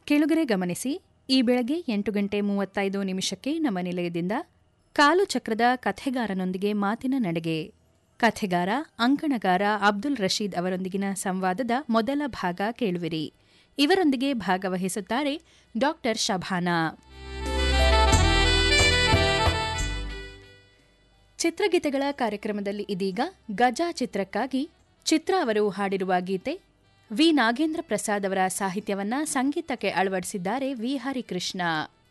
ಕೆಳಗರೆ ಗಮನಿಸಿ ಈ ಬೆಳಗ್ಗೆ ಎಂಟು ಗಂಟೆ ಮೂವತ್ತೈದು ನಿಮಿಷಕ್ಕೆ ನಮ್ಮ ನಿಲಯದಿಂದ ಕಾಲು ಚಕ್ರದ ಕಥೆಗಾರನೊಂದಿಗೆ ಮಾತಿನ ನಡೆಗೆ ಕಥೆಗಾರ ಅಂಕಣಗಾರ ಅಬ್ದುಲ್ ರಶೀದ್ ಅವರೊಂದಿಗಿನ ಸಂವಾದದ ಮೊದಲ ಭಾಗ ಕೇಳುವಿರಿ ಇವರೊಂದಿಗೆ ಭಾಗವಹಿಸುತ್ತಾರೆ ಡಾಕ್ಟರ್ ಶಭಾನಾ ಚಿತ್ರಗೀತೆಗಳ ಕಾರ್ಯಕ್ರಮದಲ್ಲಿ ಇದೀಗ ಗಜಾ ಚಿತ್ರಕ್ಕಾಗಿ ಚಿತ್ರ ಅವರು ಹಾಡಿರುವ ಗೀತೆ ವಿ ನಾಗೇಂದ್ರ ಪ್ರಸಾದ್ ಅವರ ಸಾಹಿತ್ಯವನ್ನ ಸಂಗೀತಕ್ಕೆ ಅಳವಡಿಸಿದ್ದಾರೆ ವಿ ಹರಿಕೃಷ್ಣ